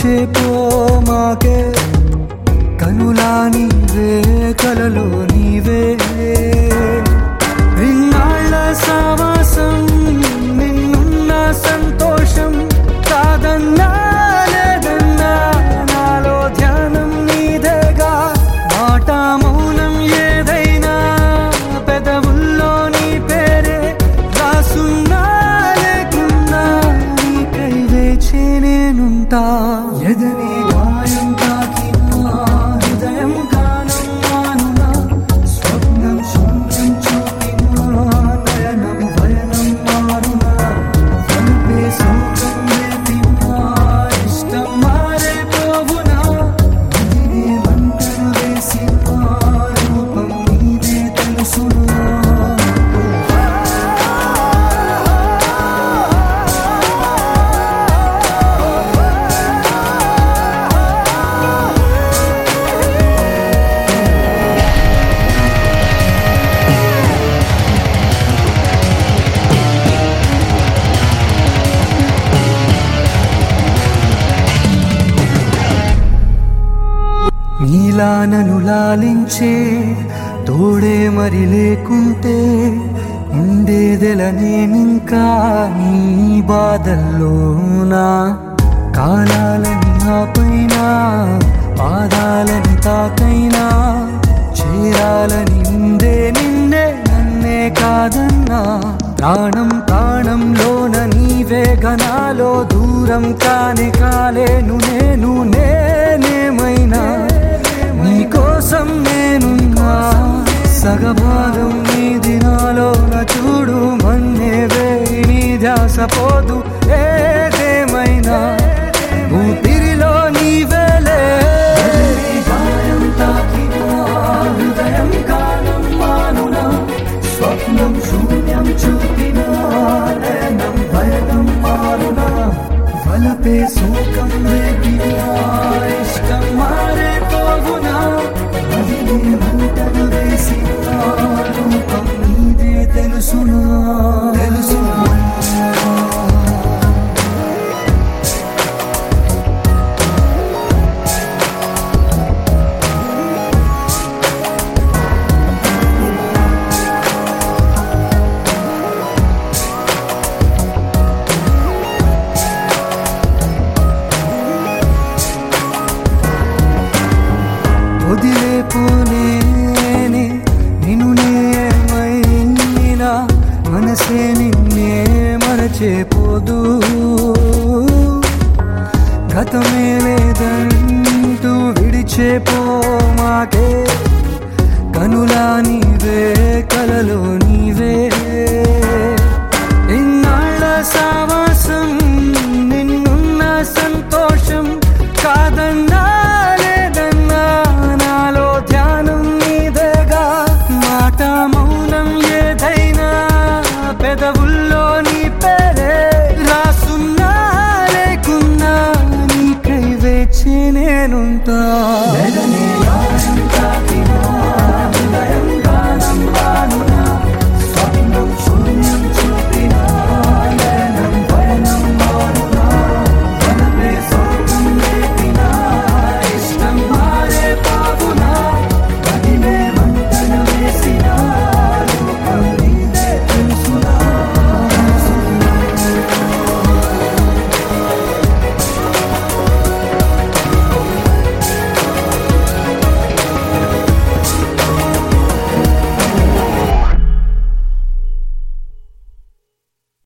విడిచేపో మాకే కనులా నీవే కలలో నీవే ఇన్నాళ్ళ సావాసం నిన్నున్న సంతోషం కాదన్నా లేదన్నా నాలో ధ్యానం నీదేగా మాట మౌనం ఏదైనా పెదవుల్లో నీ పేరే రాసున్నా లేకున్నా నీకై వేచి నేనుంటా ఎదని గాయం తాకినా హృదయం గానం మానునా స్వప్నం శూన్యం చూపినా నయనం భయనం మారునా వల్పే సౌకం రేపినా ఇష్టం మారే పోవునా ఇదినే మంటలు వేసిన రూపం నీదే తెలుసునా నీలా నన్ను లాలించే తోడే మరి లేకుంటే ఉండేదెల నేనింకా నీ బాధల్లోనా కాలాలని ఆపైనా పాదాలని తాకైనా చేరాలని ఉందే నిన్నే నన్నే కాదన్నా ప్రాణం ప్రాణంలోన నీవే గనాలో దూరం కాని కాలేను నేను నేనేమైనా నీకోసం నేనున్నా సగభాగం నీ దినాలోన చూడు మన్నేవే నీ ధ్యాస పోదు ఏదేమైనా ఊపిరిలో నీవేలే గాయం తాకినా హృదయం కాలం మానునా స్వప్నం శూన్యం చూపినా నయనం భయనం మారునా వలపే శోకం రేపినా ఇష్టం మారే పోవునా అదిలే మంటలు వేసిన రూపం నీదే తెలుసునా తెలుసునా వదిలేపోలేనే నిన్ను నేమైనా మనసే నిన్నే మరచేపోదు గతమే లేదంటూ విడిచేపో మాకే కనులా నీవే కలలో నీవే ఇన్నాళ్ళ సావాసం నిన్ను